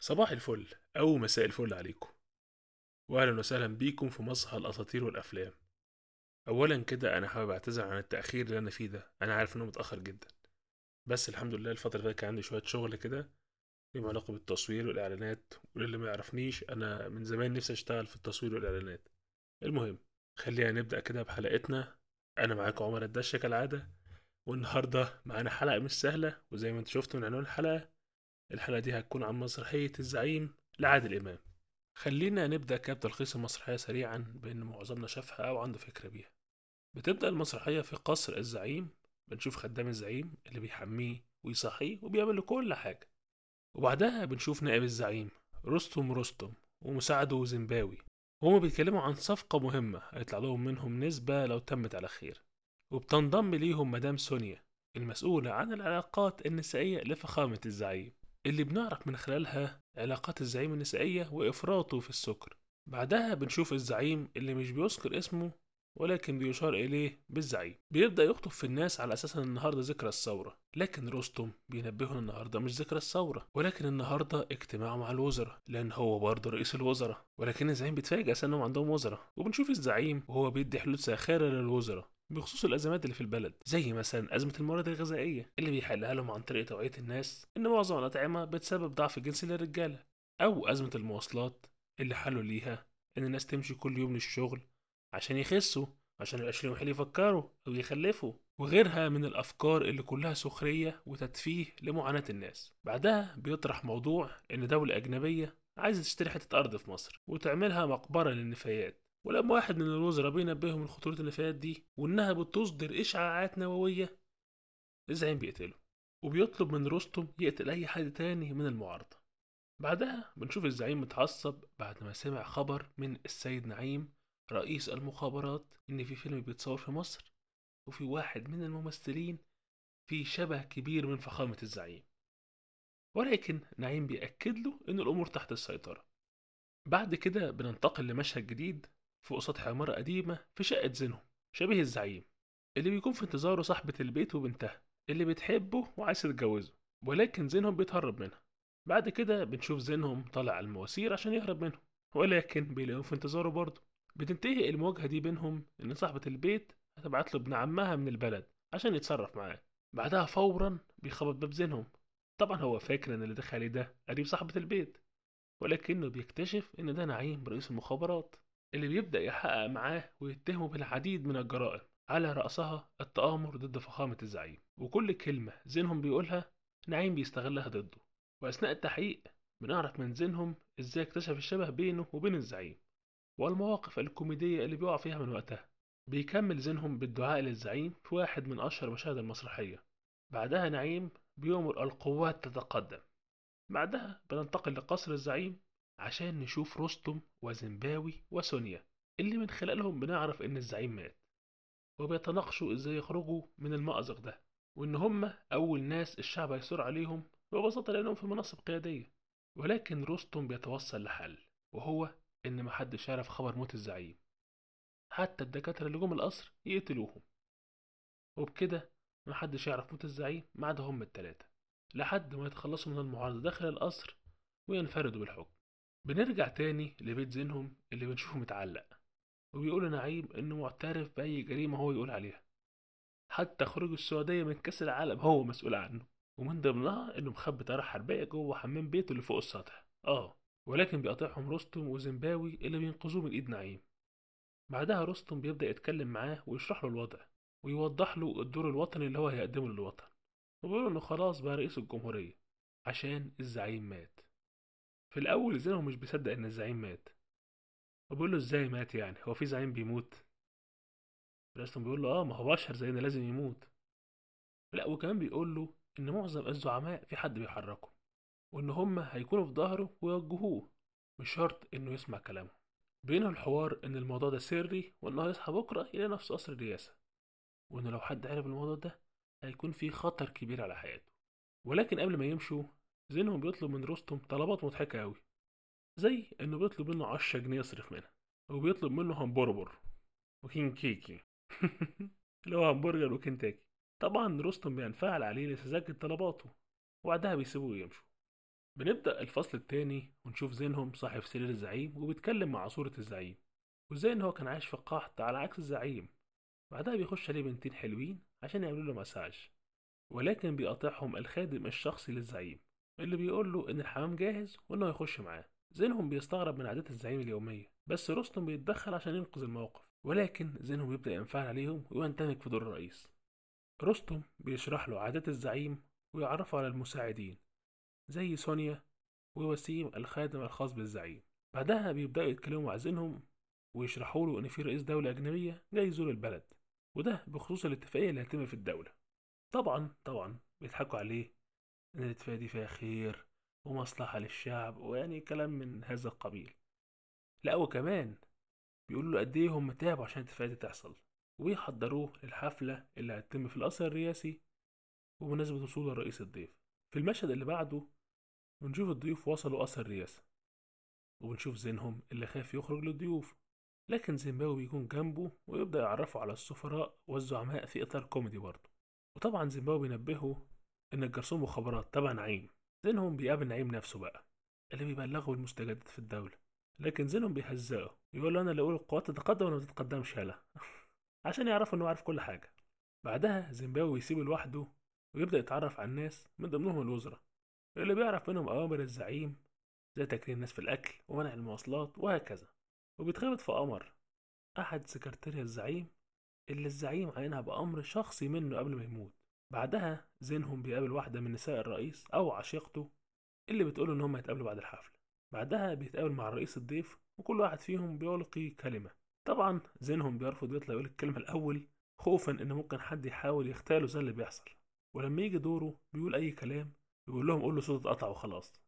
صباح الفل أو مساء الفل عليكم وأهلا وسهلا بيكم في مصحى الأساطير والأفلام أولا كده أنا حابب أعتذر عن التأخير اللي أنا فيه ده أنا عارف إنه متأخر جدا بس الحمد لله الفترة اللي كان عندي شوية شغل كده ليهم علاقة بالتصوير والإعلانات وللي ما يعرفنيش أنا من زمان نفسي أشتغل في التصوير والإعلانات المهم خلينا نبدأ كده بحلقتنا أنا معاكم عمر الدشة كالعادة والنهاردة معانا حلقة مش سهلة وزي ما انت شفتوا من عنوان الحلقة الحلقة دي هتكون عن مسرحية الزعيم لعادل إمام خلينا نبدأ كده بتلخيص المسرحية سريعا بأن معظمنا شافها أو عنده فكرة بيها بتبدأ المسرحية في قصر الزعيم بنشوف خدام الزعيم اللي بيحميه ويصحيه وبيعمل له كل حاجة وبعدها بنشوف نائب الزعيم رستم رستم ومساعده زنباوي وهما بيتكلموا عن صفقة مهمة هيطلع لهم منهم نسبة لو تمت على خير وبتنضم ليهم مدام سونيا المسؤولة عن العلاقات النسائية لفخامة الزعيم اللي بنعرف من خلالها علاقات الزعيم النسائية وإفراطه في السكر بعدها بنشوف الزعيم اللي مش بيذكر اسمه ولكن بيشار إليه بالزعيم بيبدأ يخطب في الناس على أساس إن النهاردة ذكرى الثورة لكن رستم بينبهه النهاردة مش ذكرى الثورة ولكن النهاردة اجتماع مع الوزراء لأن هو برضه رئيس الوزراء ولكن الزعيم بيتفاجئ أنهم عندهم وزراء وبنشوف الزعيم وهو بيدي حلول ساخرة للوزراء بخصوص الازمات اللي في البلد زي مثلا ازمه الموارد الغذائيه اللي بيحلها لهم عن طريق توعيه الناس ان معظم الاطعمه بتسبب ضعف جنسي للرجاله او ازمه المواصلات اللي حلوا ليها ان الناس تمشي كل يوم للشغل عشان يخسوا عشان يبقاش لهم حل يفكروا او يخلفوا وغيرها من الافكار اللي كلها سخريه وتدفيه لمعاناه الناس بعدها بيطرح موضوع ان دوله اجنبيه عايزه تشتري حته ارض في مصر وتعملها مقبره للنفايات ولما واحد من الوزراء بينبههم من خطورة النفايات دي وإنها بتصدر إشعاعات نووية الزعيم بيقتله وبيطلب من رستم يقتل أي حد تاني من المعارضة بعدها بنشوف الزعيم متعصب بعد ما سمع خبر من السيد نعيم رئيس المخابرات إن في فيلم بيتصور في مصر وفي واحد من الممثلين في شبه كبير من فخامة الزعيم ولكن نعيم بيأكد له إن الأمور تحت السيطرة بعد كده بننتقل لمشهد جديد فوق سطح عمارة قديمة في شقة زينهم شبيه الزعيم اللي بيكون في انتظاره صاحبة البيت وبنتها اللي بتحبه وعايز تتجوزه ولكن زينهم بيتهرب منها بعد كده بنشوف زينهم طالع على المواسير عشان يهرب منهم ولكن بيلاقيهم في انتظاره برضه بتنتهي المواجهة دي بينهم إن صاحبة البيت هتبعت له ابن عمها من البلد عشان يتصرف معاه بعدها فورا بيخبط باب زينهم طبعا هو فاكر ان اللي دخل عليه ده قريب صاحبة البيت ولكنه بيكتشف ان ده نعيم رئيس المخابرات اللي بيبدأ يحقق معاه ويتهمه بالعديد من الجرائم على رأسها التآمر ضد فخامة الزعيم وكل كلمة زينهم بيقولها نعيم بيستغلها ضده وأثناء التحقيق بنعرف من زينهم إزاي اكتشف الشبه بينه وبين الزعيم والمواقف الكوميدية اللي بيقع فيها من وقتها بيكمل زينهم بالدعاء للزعيم في واحد من أشهر مشاهد المسرحية بعدها نعيم بيؤمر القوات تتقدم بعدها بننتقل لقصر الزعيم عشان نشوف رستم وزنباوي وسونيا اللي من خلالهم بنعرف إن الزعيم مات وبيتناقشوا إزاي يخرجوا من المأزق ده وإن هما أول ناس الشعب هيثور عليهم ببساطة لأنهم في مناصب قيادية ولكن رستم بيتوصل لحل وهو إن محدش يعرف خبر موت الزعيم حتى الدكاترة اللي جم القصر يقتلوهم وبكده محدش يعرف موت الزعيم ما عدا هم التلاتة لحد ما يتخلصوا من المعارضة داخل القصر وينفردوا بالحكم بنرجع تاني لبيت زينهم اللي بنشوفه متعلق وبيقول نعيم انه معترف بأي جريمة هو يقول عليها حتى خروج السعودية من كأس العالم هو مسؤول عنه ومن ضمنها انه مخبي طيارة حربية جوه حمام بيته اللي فوق السطح اه ولكن بيقاطعهم رستم وزنباوي اللي بينقذوه من ايد نعيم بعدها رستم بيبدأ يتكلم معاه ويشرح له الوضع ويوضح له الدور الوطني اللي هو هيقدمه للوطن وبيقول انه خلاص بقى رئيس الجمهورية عشان الزعيم مات في الأول زينهم مش بيصدق إن الزعيم مات وبيقول له إزاي مات يعني هو في زعيم بيموت رستم بيقول له آه ما هو بشر زينا لازم يموت لا وكمان بيقول له إن معظم الزعماء في حد بيحركه وإن هما هيكونوا في ظهره ويوجهوه مش شرط إنه يسمع كلامهم بينه الحوار إن الموضوع ده سري وإنه هيصحى بكرة يلاقي نفسه قصر الرئاسة وإنه لو حد عرف الموضوع ده هيكون في خطر كبير على حياته ولكن قبل ما يمشوا زينهم بيطلب من رستم طلبات مضحكة أوي زي إنه بيطلب منه عشرة جنيه يصرف منها وبيطلب منه همبرجر وكينكيكي اللي هو همبرجر وكنتاكي طبعا رستم بينفعل عليه لسذاجة طلباته وبعدها بيسيبوه يمشوا بنبدأ الفصل التاني ونشوف زينهم صاحب سرير الزعيم وبيتكلم مع صورة الزعيم وازاي ان هو كان عايش في القحط على عكس الزعيم بعدها بيخش عليه بنتين حلوين عشان يعملوا له مساج ولكن بيقاطعهم الخادم الشخصي للزعيم اللي بيقول له ان الحمام جاهز وانه يخش معاه زينهم بيستغرب من عادات الزعيم اليومية بس رستم بيتدخل عشان ينقذ الموقف ولكن زينهم بيبدأ ينفعل عليهم ويندمج في دور الرئيس رستم بيشرح له عادات الزعيم ويعرفه على المساعدين زي سونيا ووسيم الخادم الخاص بالزعيم بعدها بيبدأوا يتكلموا مع زينهم ويشرحوا له إن في رئيس دولة أجنبية جاي يزور البلد وده بخصوص الاتفاقية اللي هتتم في الدولة طبعا طبعا بيضحكوا عليه إن الاتفاقية دي فيها خير ومصلحة للشعب ويعني كلام من هذا القبيل لا وكمان بيقولوا له قد إيه هم تعبوا عشان الاتفاقية دي تحصل ويحضروه للحفلة اللي هتتم في القصر الرئاسي بمناسبة وصول الرئيس الضيف في المشهد اللي بعده بنشوف الضيوف وصلوا قصر الرئاسة وبنشوف زينهم اللي خاف يخرج للضيوف لكن زيمباوي بيكون جنبه ويبدأ يعرفه على السفراء والزعماء في إطار كوميدي برضه وطبعا زيمباوي بينبهه إن الجرسون مخابرات تبع نعيم زينهم بيقابل نعيم نفسه بقى اللي بيبلغه المستجدات في الدولة لكن زينهم بيهزقه يقول له أنا اللي أقول القوات تتقدم ولا ما تتقدمش يالا عشان يعرفوا إنه عارف كل حاجة بعدها زيمباوي يسيبه لوحده ويبدأ يتعرف على الناس من ضمنهم الوزراء اللي بيعرف منهم أوامر الزعيم زي تكريم الناس في الأكل ومنع المواصلات وهكذا وبيتخبط في قمر أحد سكرتيريا الزعيم اللي الزعيم عينها بأمر شخصي منه قبل ما يموت بعدها زينهم بيقابل واحدة من نساء الرئيس أو عشيقته اللي بتقوله إن هم هيتقابلوا بعد الحفلة بعدها بيتقابل مع الرئيس الضيف وكل واحد فيهم بيلقي كلمة طبعا زينهم بيرفض يطلع يقول الكلمة الأول خوفا إن ممكن حد يحاول يغتاله زي اللي بيحصل ولما يجي دوره بيقول أي كلام بيقول لهم قول له صوت اتقطع وخلاص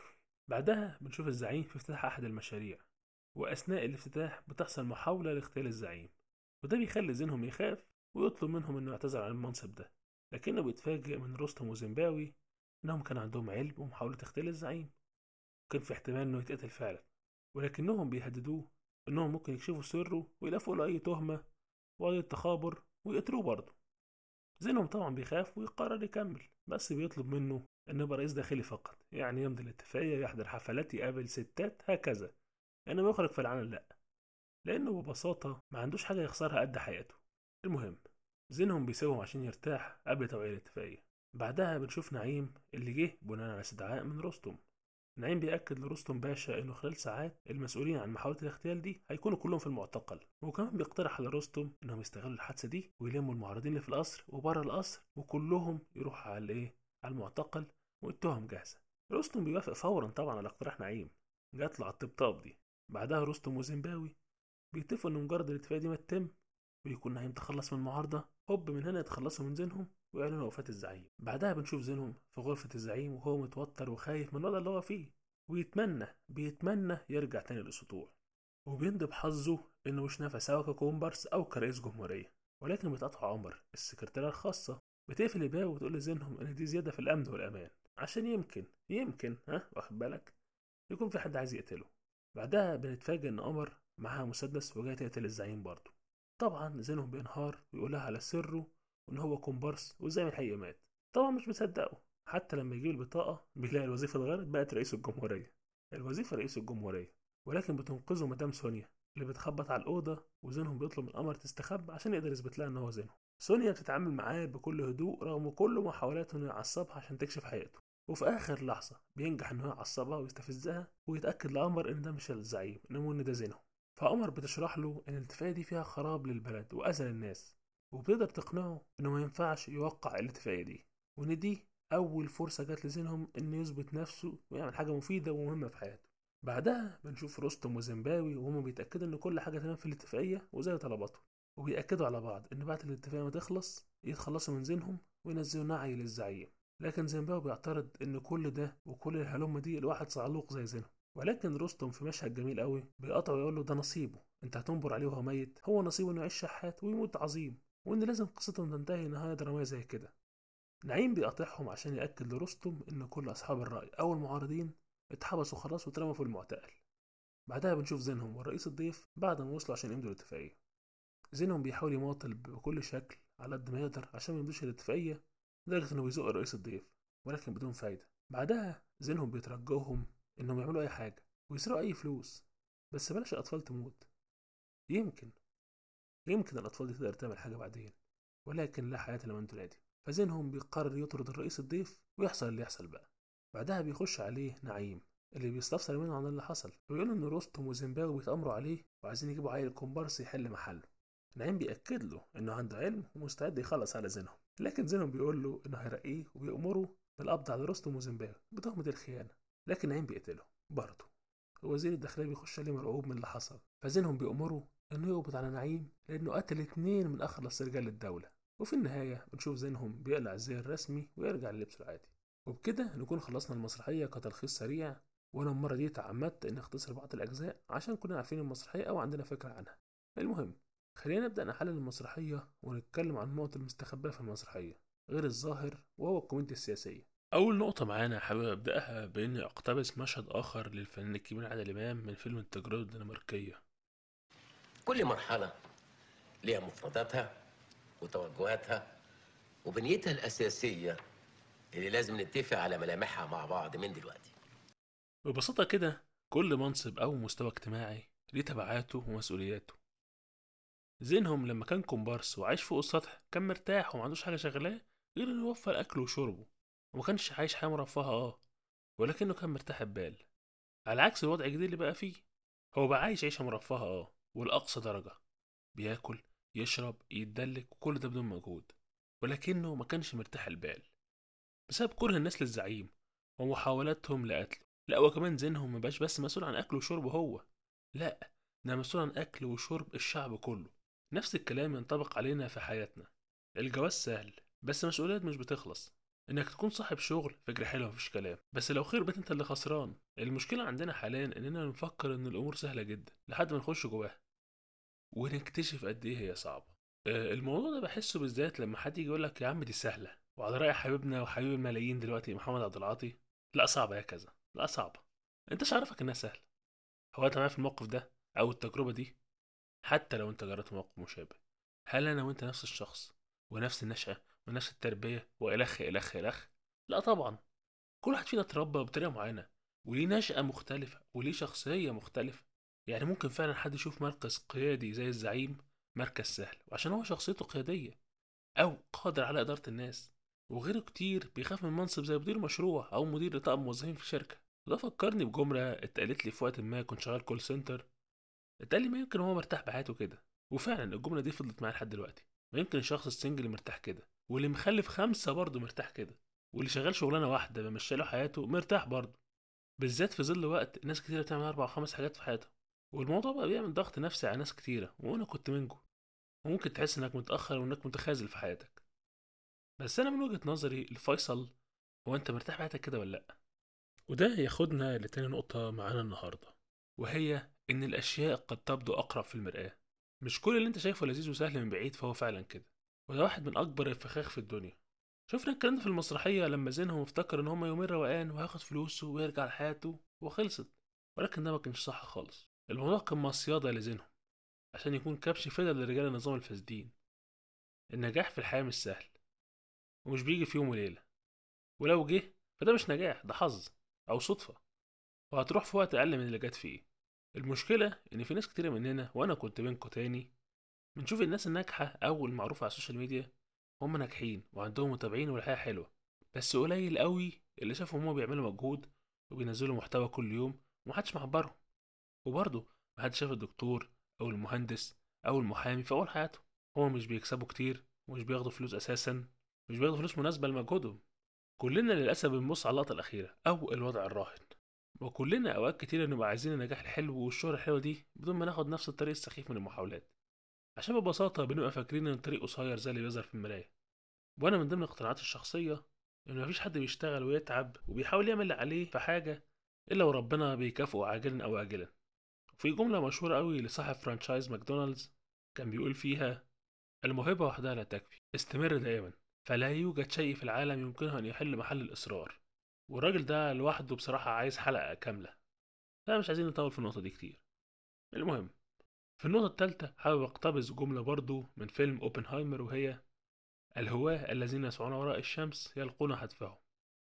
بعدها بنشوف الزعيم في افتتاح أحد المشاريع وأثناء الافتتاح بتحصل محاولة لاغتيال الزعيم وده بيخلي زينهم يخاف ويطلب منهم إنه يعتذر عن المنصب ده لكنه بيتفاجئ من رستم وزيمباوي إنهم كان عندهم علم ومحاولة اغتيال الزعيم وكان في احتمال إنه يتقتل فعلا ولكنهم بيهددوه إنهم ممكن يكشفوا سره ويلفوا له أي تهمة وأي تخابر ويقتلوه برضه زينهم طبعا بيخاف ويقرر يكمل بس بيطلب منه إنه يبقى رئيس داخلي فقط يعني يمضي الاتفاقية يحضر حفلات يقابل ستات هكذا إنما يخرج في العلن لأ لأنه ببساطة ما عندوش حاجة يخسرها قد حياته المهم زينهم بيسيبهم عشان يرتاح قبل توقيع الاتفاقية بعدها بنشوف نعيم اللي جه بناء على استدعاء من رستم نعيم بيأكد لرستم باشا إنه خلال ساعات المسؤولين عن محاولة الاغتيال دي هيكونوا كلهم في المعتقل وكمان بيقترح على رستم إنهم يستغلوا الحادثة دي ويلموا المعارضين اللي في القصر وبره القصر وكلهم يروحوا على الإيه؟ على المعتقل والتهم جاهزة رستم بيوافق فورا طبعا على اقتراح نعيم جات له على الطبطاب دي بعدها رستم وزيمباوي بيتفقوا إن مجرد الاتفاقية دي ما تتم ويكون نعيم تخلص من المعارضة هوب من هنا يتخلصوا من زينهم ويعلنوا وفاة الزعيم بعدها بنشوف زينهم في غرفة الزعيم وهو متوتر وخايف من الوضع اللي هو فيه ويتمنى بيتمنى يرجع تاني للسطوع وبيندب حظه انه مش نافع سوا ككومبارس او كرئيس جمهورية ولكن بتقطع عمر السكرتيرة الخاصة بتقفل الباب وتقول لزينهم ان دي زيادة في الامن والامان عشان يمكن يمكن ها واخد بالك يكون في حد عايز يقتله بعدها بنتفاجئ ان قمر معاها مسدس وجايه تقتل الزعيم برضه طبعا زينهم بينهار ويقول لها على سره وان هو كومبارس والزعيم الحقيقي مات طبعا مش مصدقه حتى لما يجيب البطاقة بيلاقي الوظيفة اتغيرت بقت رئيس الجمهورية الوظيفة رئيس الجمهورية ولكن بتنقذه مدام سونيا اللي بتخبط على الأوضة وزينهم بيطلب من قمر تستخبى عشان يقدر يثبت لها إن هو زينهم سونيا بتتعامل معاه بكل هدوء رغم كل محاولاته إنه يعصبها عشان تكشف حقيقته وفي آخر لحظة بينجح إنه يعصبها ويستفزها ويتأكد لقمر إن ده مش الزعيم إنما إن ده زينهم فقمر بتشرح له إن الاتفاقية دي فيها خراب للبلد وأذى للناس وبتقدر تقنعه إنه ما ينفعش يوقع الاتفاقية دي وإن دي أول فرصة جات لزينهم إنه يثبت نفسه ويعمل حاجة مفيدة ومهمة في حياته بعدها بنشوف رستم وزيمباوي وهما بيتأكدوا إن كل حاجة تمام في الاتفاقية وزي طلباتهم وبيأكدوا على بعض إن بعد الاتفاقية ما تخلص يتخلصوا من زينهم وينزلوا نعي للزعيم لكن زيمباوي بيعترض إن كل ده وكل الهلومة دي لواحد صعلوق زي زينهم ولكن رستم في مشهد جميل قوي بيقطعه ويقول له ده نصيبه انت هتنبر عليه وهو ميت هو نصيبه انه يعيش شحات ويموت عظيم وان لازم قصتهم تنتهي نهايه دراميه زي كده نعيم بيقاطعهم عشان يأكد لرستم إن كل أصحاب الرأي أو المعارضين اتحبسوا خلاص واترموا في المعتقل بعدها بنشوف زينهم والرئيس الضيف بعد ما وصلوا عشان يمضوا الاتفاقية زينهم بيحاول يماطل بكل شكل على قد ما يقدر عشان ما يمضوش الاتفاقية لدرجة إنه بيزق الرئيس الضيف ولكن بدون فايدة بعدها زينهم بيترجوهم إنهم يعملوا أي حاجة ويسرقوا أي فلوس بس بلاش الأطفال تموت يمكن يمكن الأطفال دي تقدر تعمل حاجة بعدين ولكن لا حياة لمن تنادي فزينهم بيقرر يطرد الرئيس الضيف ويحصل اللي يحصل بقى بعدها بيخش عليه نعيم اللي بيستفسر منه عن اللي حصل ويقول ان رستم وزنباوي بيتامروا عليه وعايزين يجيبوا عيل كومبارس يحل محله نعيم بيأكد له انه عنده علم ومستعد يخلص على زينهم لكن زينهم بيقول له انه هيرقيه وبيأمره بالقبض على رستم وزنباوي بتهمة الخيانة لكن نعيم بيقتله برضه وزير الداخلية بيخش عليه مرعوب من اللي حصل فزينهم بيأمره انه يقبض على نعيم لانه قتل اتنين من اخلص رجال الدولة وفي النهاية بنشوف زينهم بيقلع الزي الرسمي ويرجع للبسه العادي وبكده نكون خلصنا المسرحية كتلخيص سريع وانا المرة دي تعمدت ان اختصر بعض الاجزاء عشان كنا عارفين المسرحية او عندنا فكرة عنها المهم خلينا نبدأ نحلل المسرحية ونتكلم عن النقط المستخبية في المسرحية غير الظاهر وهو الكوميديا السياسية أول نقطة معانا حابب أبدأها بإني أقتبس مشهد آخر للفنان الكبير عادل إمام من فيلم التجربة الدنماركية كل مرحلة ليها مفرداتها وتوجهاتها وبنيتها الأساسية اللي لازم نتفق على ملامحها مع بعض من دلوقتي ببساطة كده كل منصب أو مستوى اجتماعي ليه تبعاته ومسؤولياته زينهم لما كان كومبارس وعايش فوق السطح كان مرتاح وما عندوش حاجة شغلاه غير إنه يوفر أكله وشربه وما كانش عايش حياة مرفهة اه ولكنه كان مرتاح البال على عكس الوضع الجديد اللي بقى فيه هو بقى عايش عيشة مرفهة اه والأقصى درجة بياكل يشرب يتدلك وكل ده بدون مجهود ولكنه ما كانش مرتاح البال بسبب كره الناس للزعيم ومحاولاتهم لقتله لا وكمان زينهم مبقاش بس مسؤول عن أكله وشربه هو لا ده مسؤول عن أكل وشرب الشعب كله نفس الكلام ينطبق علينا في حياتنا الجواز سهل بس مسؤوليات مش بتخلص انك تكون صاحب شغل فكرة حلوة مفيش كلام بس لو خير بيت انت اللي خسران المشكلة عندنا حاليا اننا نفكر ان الامور سهلة جدا لحد ما نخش جواها ونكتشف قد ايه هي صعبة آه، الموضوع ده بحسه بالذات لما حد يجي يقول لك يا عم دي سهلة وعلى رأي حبيبنا وحبيب الملايين دلوقتي محمد عبد العاطي لا صعبة يا كذا لا صعبة انت مش عارفك انها سهلة هو انت معايا في الموقف ده او التجربة دي حتى لو انت جربت موقف مشابه هل انا وانت نفس الشخص ونفس النشأة ونفس التربية والخ الخ الخ لا طبعا كل واحد فينا اتربى بطريقة معينة وليه نشأة مختلفة وليه شخصية مختلفة يعني ممكن فعلا حد يشوف مركز قيادي زي الزعيم مركز سهل وعشان هو شخصيته قيادية أو قادر على إدارة الناس وغيره كتير بيخاف من منصب زي مدير مشروع أو مدير لطاقم موظفين في شركة وده فكرني بجملة اتقالت لي في وقت ما كنت شغال كول سنتر اتقال لي ما يمكن هو مرتاح بحياته كده وفعلا الجملة دي فضلت معايا لحد دلوقتي ما يمكن الشخص السنجل مرتاح كده واللي مخلف خمسة برضه مرتاح كده واللي شغال شغلانة واحدة بمشي له حياته مرتاح برضه بالذات في ظل وقت ناس كتيرة بتعمل أربع وخمس حاجات في حياتها والموضوع بقى بيعمل ضغط نفسي على ناس كتيرة وأنا كنت منكم وممكن تحس إنك متأخر وإنك متخاذل في حياتك بس أنا من وجهة نظري الفيصل هو أنت مرتاح في حياتك كده ولا لأ وده ياخدنا لتاني نقطة معانا النهاردة وهي إن الأشياء قد تبدو أقرب في المرآة مش كل اللي أنت شايفه لذيذ وسهل من بعيد فهو فعلا كده وده واحد من أكبر الفخاخ في الدنيا شفنا الكلام ده في المسرحية لما زينهم افتكر إن هما يومين روقان وهياخد فلوسه ويرجع لحياته وخلصت ولكن ده ما كانش صح خالص الموضوع كان مصيادة لزينهم عشان يكون كبش فدا لرجال النظام الفاسدين النجاح في الحياة مش سهل ومش بيجي في يوم وليلة ولو جه فده مش نجاح ده حظ أو صدفة وهتروح في وقت أقل من اللي جت فيه المشكلة إن في ناس كتيرة مننا وأنا كنت بينكم تاني بنشوف الناس الناجحة أو المعروفة على السوشيال ميديا هم ناجحين وعندهم متابعين والحياة حلوة بس قليل قوي اللي شافهم هما بيعملوا مجهود وبينزلوا محتوى كل يوم ومحدش معبرهم وبرضه محدش شاف الدكتور أو المهندس أو المحامي في أول حياتهم هما مش بيكسبوا كتير ومش بياخدوا فلوس أساسا مش بياخدوا فلوس مناسبة لمجهودهم كلنا للأسف بنبص على اللقطة الأخيرة أو الوضع الراهن وكلنا أوقات كتير نبقى عايزين النجاح الحلو والشهرة الحلوة دي بدون ما ناخد نفس الطريق السخيف من المحاولات عشان ببساطة بنبقى فاكرين إن الطريق قصير زي اللي بيظهر في المراية وأنا من ضمن اقتناعاتي الشخصية إن مفيش حد بيشتغل ويتعب وبيحاول يعمل اللي عليه في حاجة إلا وربنا بيكافئه عاجلا أو آجلا في جملة مشهورة قوي لصاحب فرانشايز ماكدونالدز كان بيقول فيها الموهبة وحدها لا تكفي استمر دائما فلا يوجد شيء في العالم يمكنه أن يحل محل الإصرار والراجل ده لوحده بصراحة عايز حلقة كاملة لا مش عايزين نطول في النقطة دي كتير المهم في النقطة الثالثة حابب أقتبس جملة برضو من فيلم أوبنهايمر وهي الهواة الذين يسعون وراء الشمس يلقون هدفهم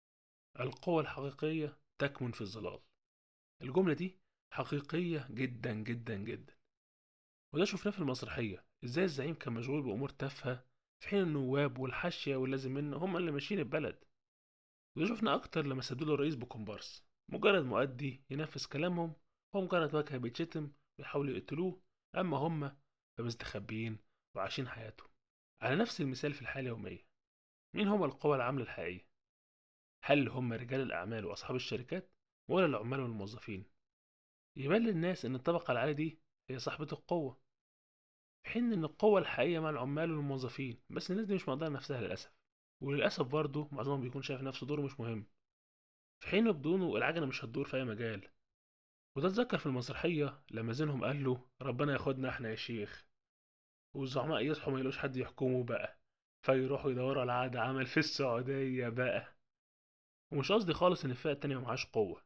القوة الحقيقية تكمن في الظلال الجملة دي حقيقية جدا جدا جدا وده شفناه في المسرحية ازاي الزعيم كان مشغول بأمور تافهة في حين النواب والحاشية واللازم منه هم اللي ماشيين البلد وده شفنا أكتر لما سدوا له الرئيس بكومبارس مجرد مؤدي ينفذ كلامهم هو مجرد واجهة بيتشتم ويحاولوا يقتلوه أما هم فمستخبيين وعايشين حياتهم على نفس المثال في الحياة اليومية مين هم القوى العاملة الحقيقية؟ هل هم رجال الأعمال وأصحاب الشركات ولا العمال والموظفين؟ يبان للناس إن الطبقة العالية دي هي صاحبة القوة في حين إن القوة الحقيقية مع العمال والموظفين بس الناس دي مش مقدرة نفسها للأسف وللأسف برضه معظمهم بيكون شايف نفسه دوره مش مهم في حين بدونه العجلة مش هتدور في أي مجال وده اتذكر في المسرحية لما زينهم قال له ربنا ياخدنا احنا يا شيخ والزعماء يصحوا ما يلاقوش حد يحكمه بقى فيروحوا يدوروا على عقد عمل في السعودية بقى ومش قصدي خالص إن الفئة التانية معهاش قوة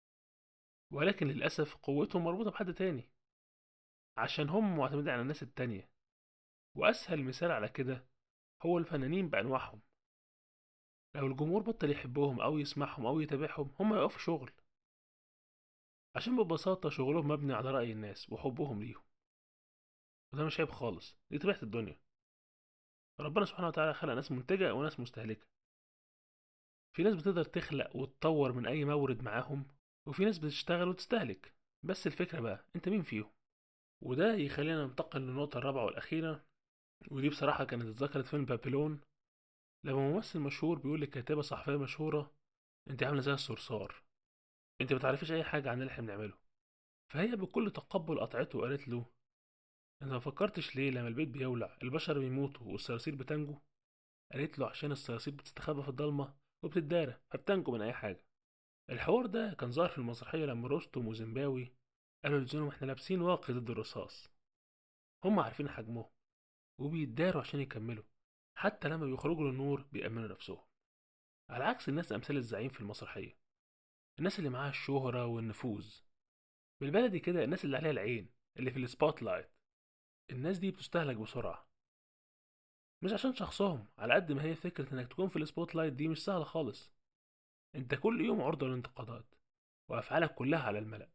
ولكن للأسف قوتهم مربوطة بحد تاني عشان هم معتمدين على الناس التانية وأسهل مثال على كده هو الفنانين بأنواعهم لو الجمهور بطل يحبهم أو يسمعهم أو يتابعهم هم يقفوا شغل عشان ببساطة شغلهم مبني على رأي الناس وحبهم ليهم وده مش عيب خالص دي طبيعة الدنيا ربنا سبحانه وتعالى خلق ناس منتجة وناس مستهلكة في ناس بتقدر تخلق وتطور من أي مورد معاهم وفي ناس بتشتغل وتستهلك بس الفكرة بقى أنت مين فيهم وده يخلينا ننتقل للنقطة الرابعة والأخيرة ودي بصراحة كانت اتذكرت في فيلم بابلون لما ممثل مشهور بيقول لكاتبة صحفية مشهورة انت عاملة زي الصرصار انت متعرفيش اي حاجة عن اللي احنا بنعمله فهي بكل تقبل قطعته وقالت له انت ما فكرتش ليه لما البيت بيولع البشر بيموتوا والصراصير بتنجو قالت له عشان الصراصير بتستخبى في الضلمة وبتتدارى فبتنجو من اي حاجة الحوار ده كان ظاهر في المسرحية لما رستم وزيمباوي قالوا لزينهم احنا لابسين واقي ضد الرصاص هم عارفين حجمهم وبيتداروا عشان يكملوا حتى لما بيخرجوا للنور بيأمنوا نفسهم على عكس الناس أمثال الزعيم في المسرحية الناس اللي معاها الشهرة والنفوذ بالبلدي كده الناس اللي عليها العين اللي في السبوت لايت الناس دي بتستهلك بسرعة مش عشان شخصهم على قد ما هي فكرة انك تكون في السبوت لايت دي مش سهلة خالص انت كل يوم عرضة للانتقادات وافعالك كلها على الملأ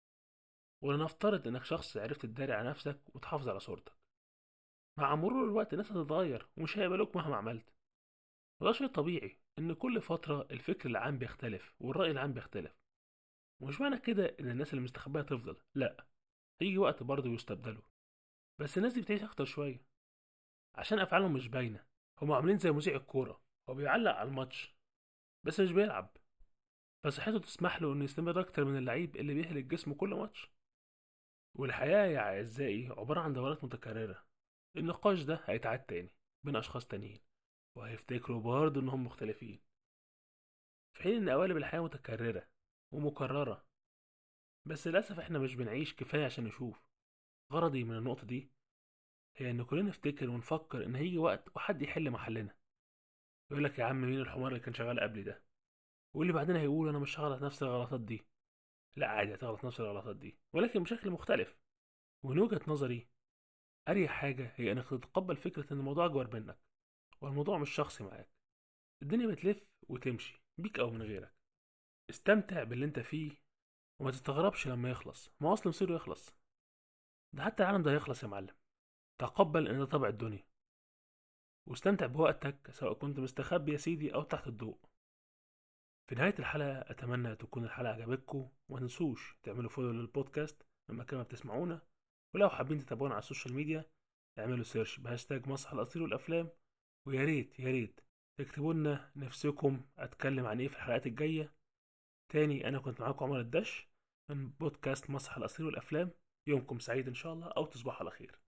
ولنفترض انك شخص عرفت تداري على نفسك وتحافظ على صورتك مع مرور الوقت الناس هتتغير ومش هيقبلوك مهما عملت وده شيء طبيعي ان كل فترة الفكر العام بيختلف والرأي العام بيختلف ومش معنى كده ان الناس اللي مستخبية تفضل لا هيجي وقت برضه يستبدلوا بس الناس دي بتعيش اكتر شوية عشان افعالهم مش باينة هم عاملين زي مذيع الكورة هو بيعلق على الماتش بس مش بيلعب فصحته تسمح له انه يستمر اكتر من اللعيب اللي بيهلك جسمه كل ماتش والحياة يا أعزائي عبارة عن دورات متكررة النقاش ده هيتعاد تاني بين أشخاص تانيين وهيفتكروا برضه إنهم مختلفين في حين إن قوالب الحياة متكررة ومكررة بس للأسف إحنا مش بنعيش كفاية عشان نشوف غرضي من النقطة دي هي إن كلنا نفتكر ونفكر إن هيجي وقت وحد يحل محلنا يقولك يا عم مين الحمار اللي كان شغال قبلي ده واللي بعدين هيقول أنا مش هغلط نفس الغلطات دي لا عادي هتغلط نفس الغلطات دي ولكن بشكل مختلف ومن وجهة نظري أريح حاجة هي إنك تتقبل فكرة إن الموضوع أكبر منك والموضوع مش شخصي معاك الدنيا بتلف وتمشي بيك أو من غيرك استمتع باللي أنت فيه وما تستغربش لما يخلص ما هو أصل مصيره يخلص ده حتى العالم ده هيخلص يا معلم تقبل إن ده طبع الدنيا واستمتع بوقتك سواء كنت مستخبي يا سيدي أو تحت الضوء في نهاية الحلقة أتمنى تكون الحلقة عجبتكم وما تنسوش تعملوا فولو للبودكاست من مكان ما بتسمعونا ولو حابين تتابعونا على السوشيال ميديا اعملوا سيرش بهاشتاج مسرح الأساطير والأفلام ويا ريت يا ريت تكتبوا لنا نفسكم أتكلم عن إيه في الحلقات الجاية تاني أنا كنت معاكم عمر الدش من بودكاست مسرح الأساطير والأفلام يومكم سعيد إن شاء الله أو تصبحوا على خير